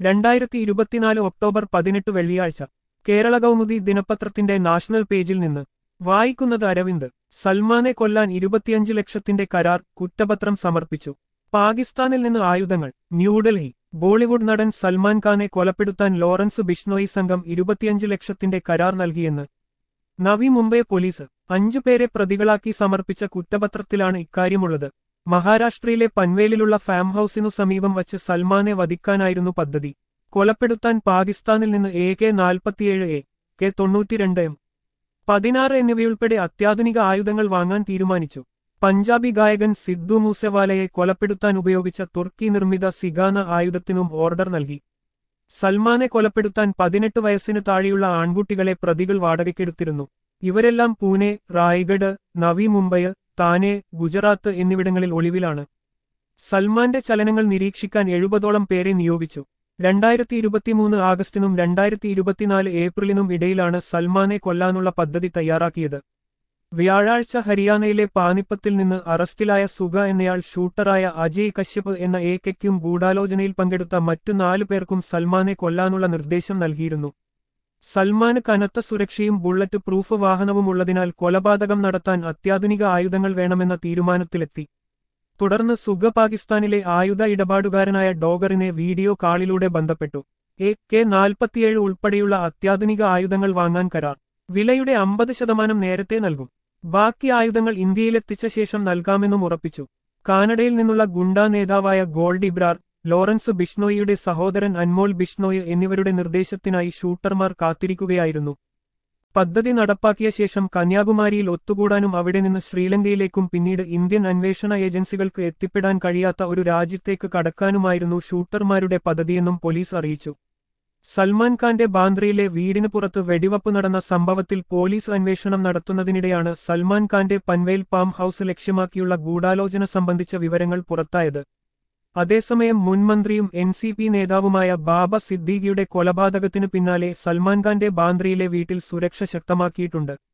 രണ്ടായിരത്തി ഇരുപത്തിനാല് ഒക്ടോബർ പതിനെട്ട് വെള്ളിയാഴ്ച കേരള കൗമുദി ദിനപത്രത്തിന്റെ നാഷണൽ പേജിൽ നിന്ന് വായിക്കുന്നത് അരവിന്ദ് സൽമാനെ കൊല്ലാൻ ഇരുപത്തിയഞ്ച് ലക്ഷത്തിന്റെ കരാർ കുറ്റപത്രം സമർപ്പിച്ചു പാകിസ്ഥാനിൽ നിന്ന് ആയുധങ്ങൾ ന്യൂഡൽഹി ബോളിവുഡ് നടൻ സൽമാൻ ഖാനെ കൊലപ്പെടുത്താൻ ലോറൻസ് ബിഷ്ണോയി സംഘം ഇരുപത്തിയഞ്ച് ലക്ഷത്തിന്റെ കരാർ നൽകിയെന്ന് നവി മുംബൈ പോലീസ് അഞ്ചു പേരെ പ്രതികളാക്കി സമർപ്പിച്ച കുറ്റപത്രത്തിലാണ് ഇക്കാര്യമുള്ളത് മഹാരാഷ്ട്രയിലെ പൻവേലിലുള്ള ഫാം ഹൌസിനു സമീപം വച്ച് സൽമാനെ വധിക്കാനായിരുന്നു പദ്ധതി കൊലപ്പെടുത്താൻ പാകിസ്ഥാനിൽ നിന്ന് എ കെ നാൽപ്പത്തിയേഴ് എ കെ തൊണ്ണൂറ്റിരണ്ട് എം പതിനാറ് എന്നിവയുൾപ്പെടെ അത്യാധുനിക ആയുധങ്ങൾ വാങ്ങാൻ തീരുമാനിച്ചു പഞ്ചാബി ഗായകൻ സിദ്ദു മൂസവാലയെ കൊലപ്പെടുത്താൻ ഉപയോഗിച്ച തുർക്കി നിർമ്മിത സിഗാന ആയുധത്തിനും ഓർഡർ നൽകി സൽമാനെ കൊലപ്പെടുത്താൻ പതിനെട്ട് വയസ്സിന് താഴെയുള്ള ആൺകുട്ടികളെ പ്രതികൾ വാടകയ്ക്കെടുത്തിരുന്നു ഇവരെല്ലാം പൂനെ റായ്ഗഡ് നവി മുംബൈ താനെ ഗുജറാത്ത് എന്നിവിടങ്ങളിൽ ഒളിവിലാണ് സൽമാന്റെ ചലനങ്ങൾ നിരീക്ഷിക്കാൻ എഴുപതോളം പേരെ നിയോഗിച്ചു രണ്ടായിരത്തി ഇരുപത്തിമൂന്ന് ആഗസ്റ്റിനും രണ്ടായിരത്തി ഇരുപത്തിനാല് ഏപ്രിലിനും ഇടയിലാണ് സൽമാനെ കൊല്ലാനുള്ള പദ്ധതി തയ്യാറാക്കിയത് വ്യാഴാഴ്ച ഹരിയാനയിലെ പാനിപ്പത്തിൽ നിന്ന് അറസ്റ്റിലായ സുഗ എന്നയാൾ ഷൂട്ടറായ അജയ് കശ്യപ് എന്ന ഏക്കയ്ക്കും ഗൂഢാലോചനയിൽ പങ്കെടുത്ത മറ്റു നാലു പേർക്കും സൽമാനെ കൊല്ലാനുള്ള നിർദ്ദേശം നൽകിയിരുന്നു സൽമാന് കനത്ത സുരക്ഷയും ബുള്ളറ്റ് പ്രൂഫ് വാഹനവും ഉള്ളതിനാൽ കൊലപാതകം നടത്താൻ അത്യാധുനിക ആയുധങ്ങൾ വേണമെന്ന തീരുമാനത്തിലെത്തി തുടർന്ന് സുഗ പാകിസ്ഥാനിലെ ആയുധ ഇടപാടുകാരനായ ഡോഗറിനെ വീഡിയോ കാളിലൂടെ ബന്ധപ്പെട്ടു എ കെ നാൽപ്പത്തിയേഴ് ഉൾപ്പെടെയുള്ള അത്യാധുനിക ആയുധങ്ങൾ വാങ്ങാൻ കരാർ വിലയുടെ അമ്പത് ശതമാനം നേരത്തെ നൽകും ബാക്കി ആയുധങ്ങൾ ഇന്ത്യയിലെത്തിച്ച ശേഷം നൽകാമെന്നും ഉറപ്പിച്ചു കാനഡയിൽ നിന്നുള്ള ഗുണ്ടാ നേതാവായ ഗോൾഡ് ഇബ്രാർ ലോറൻസ് ബിഷ്ണോയിയുടെ സഹോദരൻ അൻമോൾ ബിഷ്ണോയ് എന്നിവരുടെ നിർദ്ദേശത്തിനായി ഷൂട്ടർമാർ കാത്തിരിക്കുകയായിരുന്നു പദ്ധതി നടപ്പാക്കിയ ശേഷം കന്യാകുമാരിയിൽ ഒത്തുകൂടാനും അവിടെ നിന്ന് ശ്രീലങ്കയിലേക്കും പിന്നീട് ഇന്ത്യൻ അന്വേഷണ ഏജൻസികൾക്ക് എത്തിപ്പെടാൻ കഴിയാത്ത ഒരു രാജ്യത്തേക്ക് കടക്കാനുമായിരുന്നു ഷൂട്ടർമാരുടെ പദ്ധതിയെന്നും പോലീസ് അറിയിച്ചു സൽമാൻ ഖാന്റെ ബാന്ദ്രയിലെ വീടിന് പുറത്ത് വെടിവപ്പ് നടന്ന സംഭവത്തിൽ പോലീസ് അന്വേഷണം നടത്തുന്നതിനിടെയാണ് സൽമാൻ ഖാന്റെ പൻവേൽ പാം ഹൌസ് ലക്ഷ്യമാക്കിയുള്ള ഗൂഢാലോചന സംബന്ധിച്ച വിവരങ്ങൾ പുറത്തായത് അതേസമയം മുൻമന്ത്രിയും എൻ സി പി നേതാവുമായ ബാബ സിദ്ദീഖിയുടെ കൊലപാതകത്തിനു പിന്നാലെ സൽമാൻ ഖാന്റെ ബാന്ദ്രയിലെ വീട്ടിൽ സുരക്ഷ ശക്തമാക്കിയിട്ടുണ്ട്